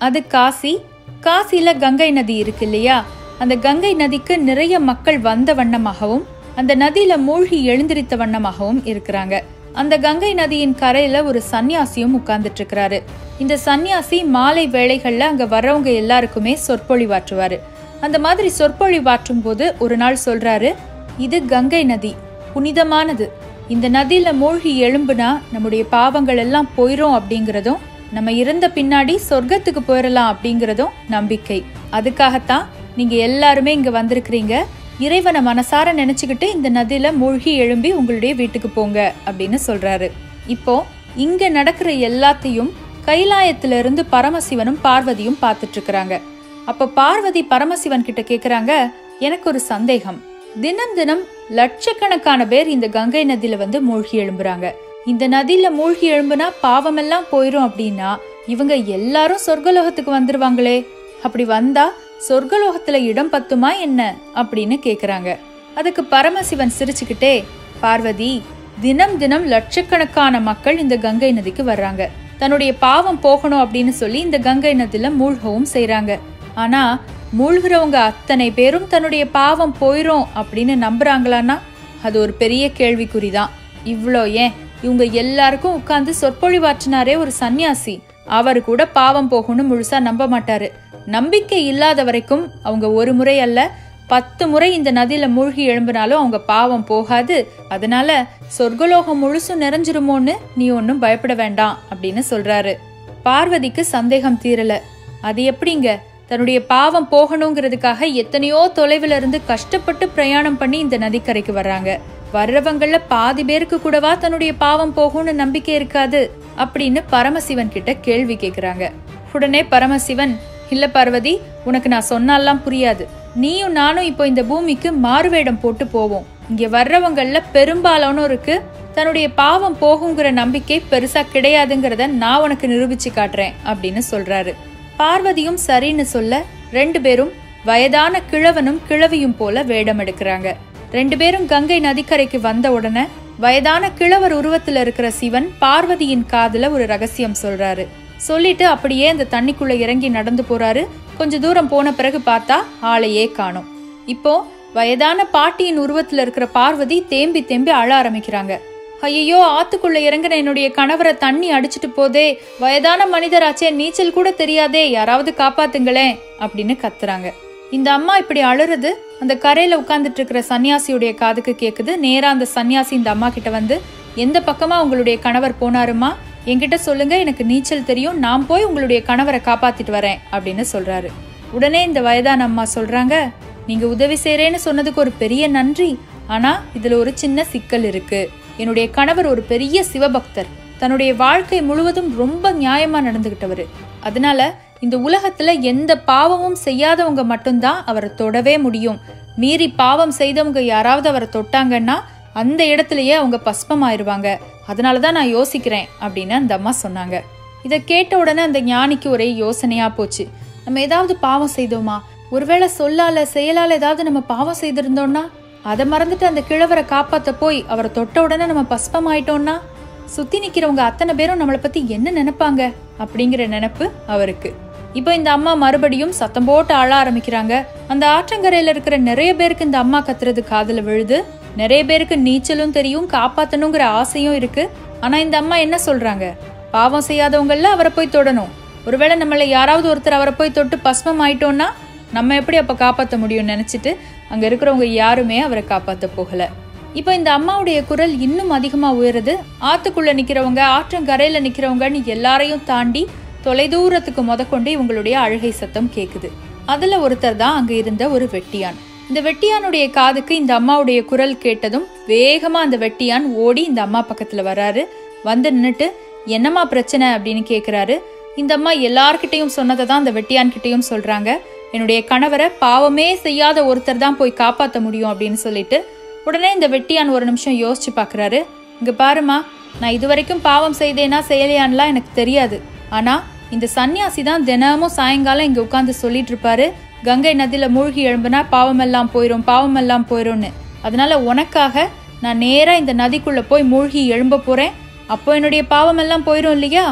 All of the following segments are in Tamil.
அது காசி காசியில கங்கை நதி இருக்கு இல்லையா அந்த கங்கை நதிக்கு நிறைய மக்கள் வந்த வண்ணமாகவும் அந்த நதியில மூழ்கி எழுந்திருத்த வண்ணமாகவும் இருக்கிறாங்க அந்த கங்கை நதியின் கரையில ஒரு சன்னியாசியும் உட்கார்ந்துட்டு இருக்கிறாரு இந்த சன்னியாசி மாலை வேளைகள்ல அங்க வர்றவங்க எல்லாருக்குமே சொற்பொழிவாற்றுவாரு அந்த மாதிரி சொற்பொழிவாற்றும் போது ஒரு நாள் சொல்றாரு இது கங்கை நதி புனிதமானது இந்த நதியில மூழ்கி எழும்புனா நம்முடைய பாவங்கள் எல்லாம் போயிரும் அப்படிங்கிறதும் நம்ம இறந்த பின்னாடி சொர்க்கத்துக்கு போயிடலாம் அப்படிங்கிறதும் நம்பிக்கை அதுக்காகத்தான் நீங்க எல்லாருமே இங்க வந்திருக்கிறீங்க இறைவனை மனசார நினைச்சுக்கிட்டு இந்த நதியில மூழ்கி எழும்பி உங்களுடைய வீட்டுக்கு போங்க அப்படின்னு சொல்றாரு இப்போ இங்க நடக்கிற எல்லாத்தையும் கைலாயத்துல இருந்து பரமசிவனும் பார்வதியும் பார்த்துட்டு இருக்கிறாங்க அப்ப பார்வதி பரமசிவன் கிட்ட கேக்குறாங்க எனக்கு ஒரு சந்தேகம் தினம் தினம் லட்சக்கணக்கான பேர் இந்த கங்கை நதியில வந்து மூழ்கி எழும்புறாங்க இந்த நதியில மூழ்கி எழும்புனா பாவமெல்லாம் போயிரும் அப்படின்னா இவங்க எல்லாரும் சொர்க்கலோகத்துக்கு வந்துருவாங்களே அப்படி வந்தா சொர்க்கலோகத்துல இடம் பத்துமா என்ன அப்படின்னு கேக்குறாங்க அதுக்கு பரமசிவன் சிரிச்சுக்கிட்டே பார்வதி தினம் தினம் லட்சக்கணக்கான மக்கள் இந்த கங்கை நதிக்கு வர்றாங்க தன்னுடைய பாவம் போகணும் அப்படின்னு சொல்லி இந்த கங்கை நதியில மூழ்கவும் செய்றாங்க ஆனா மூழ்கிறவங்க அத்தனை பேரும் தன்னுடைய பாவம் போயிரும் அப்படின்னு நம்புறாங்களான்னா அது ஒரு பெரிய கேள்விக்குறிதான் இவ்வளோ ஏன் இவங்க எல்லாருக்கும் உட்கார்ந்து சொற்பொழிவாற்றினாரே ஒரு சன்னியாசி அவர் கூட பாவம் போகும்னு முழுசா நம்ப மாட்டாரு நம்பிக்கை இல்லாத வரைக்கும் அவங்க ஒரு முறை அல்ல பத்து முறை இந்த நதியில மூழ்கி எழும்பினாலும் அவங்க பாவம் போகாது அதனால சொர்க்கலோகம் முழுசும் நிறைஞ்சிருமோன்னு நீ ஒன்றும் பயப்பட வேண்டாம் அப்படின்னு சொல்றாரு பார்வதிக்கு சந்தேகம் தீரல அது எப்படிங்க தன்னுடைய பாவம் போகணுங்கிறதுக்காக எத்தனையோ தொலைவுல இருந்து கஷ்டப்பட்டு பிரயாணம் பண்ணி இந்த நதிக்கரைக்கு வர்றாங்க வர்றவங்கள பாதி பேருக்கு கூடவா தன்னுடைய பாவம் போகும்னு நம்பிக்கை இருக்காது அப்படின்னு பரமசிவன் கிட்ட கேள்வி கேக்குறாங்க உடனே பரமசிவன் இல்ல பார்வதி உனக்கு நான் சொன்னாலாம் புரியாது நீயும் நானும் இப்போ இந்த பூமிக்கு மாறுவேடம் போட்டு போவோம் இங்க வர்றவங்கள பெரும்பாலானோருக்கு தன்னுடைய பாவம் போகுங்கிற நம்பிக்கை பெருசா கிடையாதுங்கிறத நான் உனக்கு நிரூபிச்சு காட்டுறேன் அப்படின்னு சொல்றாரு பார்வதியும் சரின்னு சொல்ல ரெண்டு பேரும் வயதான கிழவனும் கிழவியும் போல வேடம் எடுக்கிறாங்க ரெண்டு பேரும் கங்கை நதிக்கரைக்கு வந்த உடனே வயதான கிழவர் உருவத்துல இருக்கிற சிவன் பார்வதியின் காதுல ஒரு ரகசியம் சொல்றாரு சொல்லிட்டு அப்படியே அந்த தண்ணிக்குள்ள இறங்கி நடந்து போறாரு கொஞ்ச தூரம் போன பிறகு பார்த்தா ஆளையே காணோம் இப்போ வயதான பாட்டியின் உருவத்துல இருக்கிற பார்வதி தேம்பி தேம்பி அழ ஆரம்பிக்கிறாங்க ஐயோ ஆத்துக்குள்ள இறங்குன என்னுடைய கணவரை தண்ணி அடிச்சிட்டு போதே வயதான மனிதராச்சே நீச்சல் கூட தெரியாதே யாராவது காப்பாத்துங்களேன் அப்படின்னு கத்துறாங்க இந்த அம்மா இப்படி அழுறது அந்த கரையில உட்கார்ந்துட்டு இருக்கிற சன்னியாசியுடைய காதுக்கு கேக்குது நேரா அந்த சன்னியாசி இந்த அம்மா கிட்ட வந்து எந்த பக்கமா உங்களுடைய கணவர் போனாருமா என்கிட்ட சொல்லுங்க எனக்கு நீச்சல் தெரியும் நான் போய் உங்களுடைய கணவரை காப்பாத்திட்டு வரேன் அப்படின்னு சொல்றாரு உடனே இந்த வயதான அம்மா சொல்றாங்க நீங்க உதவி செய்றேன்னு சொன்னதுக்கு ஒரு பெரிய நன்றி ஆனா இதுல ஒரு சின்ன சிக்கல் இருக்கு என்னுடைய கணவர் ஒரு பெரிய சிவபக்தர் தன்னுடைய வாழ்க்கை முழுவதும் ரொம்ப நியாயமா நடந்துகிட்டவரு அதனால இந்த உலகத்துல எந்த பாவமும் செய்யாதவங்க மட்டும்தான் அவரை தொடவே முடியும் மீறி பாவம் செய்தவங்க யாராவது அவரை தொட்டாங்கன்னா அந்த இடத்துலயே அவங்க பஸ்பமாயிருவாங்க அதனால தான் நான் யோசிக்கிறேன் அப்படின்னு அந்த அம்மா சொன்னாங்க இதை கேட்ட உடனே அந்த ஞானிக்கு ஒரே யோசனையா போச்சு நம்ம ஏதாவது பாவம் செய்தோமா ஒருவேளை சொல்லால செயலால ஏதாவது நம்ம பாவம் செய்திருந்தோம்னா அதை மறந்துட்டு அந்த கிழவரை காப்பாத்த போய் அவரை தொட்ட உடனே நம்ம பஸ்பம் ஆயிட்டோம்னா சுத்தி நிக்கிறவங்க அத்தனை பேரும் நம்மளை பத்தி என்ன நினைப்பாங்க அப்படிங்கிற நினைப்பு அவருக்கு இப்போ இந்த அம்மா மறுபடியும் சத்தம் போட்டு அழ ஆரம்பிக்கிறாங்க அந்த ஆற்றங்கரையில இருக்கிற நிறைய பேருக்கு இந்த அம்மா கத்துறது காதுல விழுது நிறைய பேருக்கு நீச்சலும் தெரியும் காப்பாத்தணுங்கிற ஆசையும் இருக்கு ஆனா இந்த அம்மா என்ன சொல்றாங்க பாவம் செய்யாதவங்கள அவரை போய் தொடணும் ஒருவேளை நம்மள யாராவது ஒருத்தர் அவரை போய் தொட்டு பஸ்மம் ஆயிட்டோம்னா நம்ம எப்படி அப்ப காப்பாத்த முடியும்னு நினைச்சிட்டு அங்க இருக்கிறவங்க யாருமே அவரை காப்பாத்த போகல இப்போ இந்த அம்மாவுடைய குரல் இன்னும் அதிகமா உயருது ஆத்துக்குள்ள நிக்கிறவங்க ஆற்றங்கரையில நிக்கிறவங்கன்னு எல்லாரையும் தாண்டி தொலைதூரத்துக்கு முதற்கொண்டு இவங்களுடைய அழுகை சத்தம் கேக்குது அதுல ஒருத்தர் தான் அங்க இருந்த ஒரு வெட்டியான் இந்த வெட்டியானுடைய காதுக்கு இந்த அம்மாவுடைய குரல் கேட்டதும் வேகமா அந்த வெட்டியான் ஓடி இந்த அம்மா பக்கத்துல வராரு வந்து நின்னுட்டு என்னம்மா பிரச்சனை அப்படின்னு கேக்குறாரு இந்த அம்மா எல்லார்கிட்டையும் சொன்னதை தான் அந்த வெட்டியான் கிட்டையும் சொல்றாங்க என்னுடைய கணவரை பாவமே செய்யாத ஒருத்தர் தான் போய் காப்பாத்த முடியும் அப்படின்னு சொல்லிட்டு உடனே இந்த வெட்டியான் ஒரு நிமிஷம் யோசிச்சு பார்க்கறாரு இங்க பாருமா நான் இதுவரைக்கும் பாவம் செய்தேனா செய்யலையான்லாம் எனக்கு தெரியாது ஆனா இந்த சன்னியாசி தான் தினமும் சாயங்காலம் இங்க உட்காந்து சொல்லிட்டு இருப்பாரு கங்கை நதியில மூழ்கி எழும்புனா பாவமெல்லாம் போயிரும் பாவமெல்லாம் போயிரும்னு அதனால உனக்காக நான் நேரா இந்த நதிக்குள்ள போய் மூழ்கி எழும்ப போறேன் அப்போ என்னுடைய பாவமெல்லாம் போயிரும் இல்லையா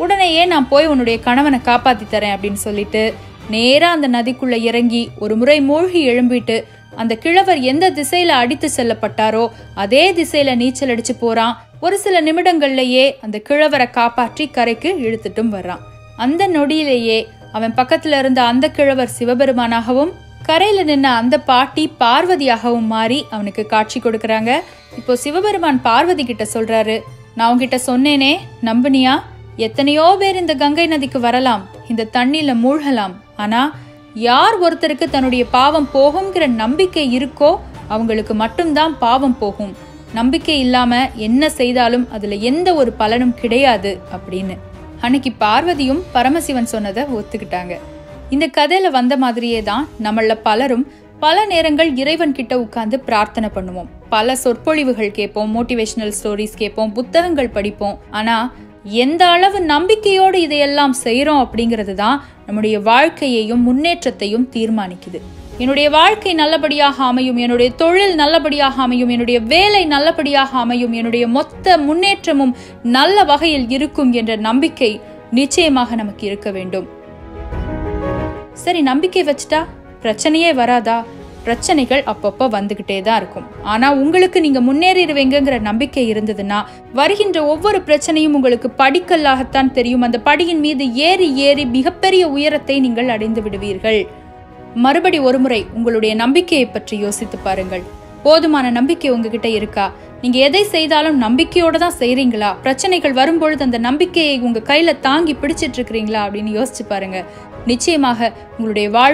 உடனேயே நான் போய் உன்னுடைய கணவனை காப்பாத்தி தரேன் அப்படின்னு சொல்லிட்டு நேரா அந்த நதிக்குள்ள இறங்கி ஒரு முறை மூழ்கி எழும்பிட்டு அந்த கிழவர் எந்த திசையில அடித்து செல்லப்பட்டாரோ அதே திசையில நீச்சல் அடிச்சு போறான் ஒரு சில நிமிடங்கள்லயே அந்த கிழவரை காப்பாற்றி கரைக்கு இழுத்துட்டும் வர்றான் அந்த நொடியிலேயே அவன் பக்கத்துல இருந்த அந்த கிழவர் சிவபெருமானாகவும் கரையில நின்ன அந்த பாட்டி பார்வதியாகவும் மாறி அவனுக்கு காட்சி கொடுக்கறாங்க இப்போ சிவபெருமான் பார்வதி கிட்ட சொல்றாரு நான் உன்கிட்ட சொன்னேனே நம்புனியா எத்தனையோ பேர் இந்த கங்கை நதிக்கு வரலாம் இந்த தண்ணில மூழ்கலாம் ஆனா யார் ஒருத்தருக்கு தன்னுடைய பாவம் போகுங்கிற நம்பிக்கை இருக்கோ அவங்களுக்கு மட்டும்தான் பாவம் போகும் நம்பிக்கை இல்லாம என்ன செய்தாலும் அதுல எந்த ஒரு பலனும் கிடையாது அப்படின்னு அன்னைக்கு பார்வதியும் பரமசிவன் சொன்னதை ஒத்துக்கிட்டாங்க இந்த கதையில வந்த மாதிரியே தான் நம்மள பலரும் பல நேரங்கள் இறைவன் கிட்ட உட்கார்ந்து பிரார்த்தனை பண்ணுவோம் பல சொற்பொழிவுகள் கேட்போம் மோட்டிவேஷனல் ஸ்டோரிஸ் கேட்போம் புத்தகங்கள் படிப்போம் ஆனா எந்த அளவு நம்பிக்கையோடு இதையெல்லாம் செய்றோம் அப்படிங்கிறது தான் நம்முடைய வாழ்க்கையையும் முன்னேற்றத்தையும் தீர்மானிக்குது என்னுடைய வாழ்க்கை நல்லபடியாக அமையும் என்னுடைய தொழில் நல்லபடியாக அமையும் என்னுடைய வேலை நல்லபடியாக அமையும் என்னுடைய மொத்த முன்னேற்றமும் நல்ல வகையில் இருக்கும் என்ற நம்பிக்கை நிச்சயமாக நமக்கு இருக்க வேண்டும் சரி நம்பிக்கை வச்சுட்டா பிரச்சனையே வராதா பிரச்சனைகள் அப்பப்போ வந்துகிட்டே தான் இருக்கும் ஆனா உங்களுக்கு நீங்க முன்னேறிடுவீங்கங்கிற நம்பிக்கை இருந்ததுன்னா வருகின்ற ஒவ்வொரு பிரச்சனையும் உங்களுக்கு படிக்கல்லாகத்தான் தெரியும் அந்த படியின் மீது ஏறி ஏறி மிகப்பெரிய உயரத்தை நீங்கள் அடைந்து விடுவீர்கள் மறுபடி ஒருமுறை உங்களுடைய நம்பிக்கையை பற்றி யோசித்து பாருங்கள் போதுமான நம்பிக்கை உங்ககிட்ட இருக்கா நீங்க எதை செய்தாலும் நம்பிக்கையோட தான் செய்றீங்களா பிரச்சனைகள் வரும்பொழுது அந்த நம்பிக்கையை உங்க கையில தாங்கி பிடிச்சிட்டு இருக்கிறீங்களா அப்படின்னு யோசிச்சு பாருங்க நிச்சயமாக உங்களுடைய வாழ்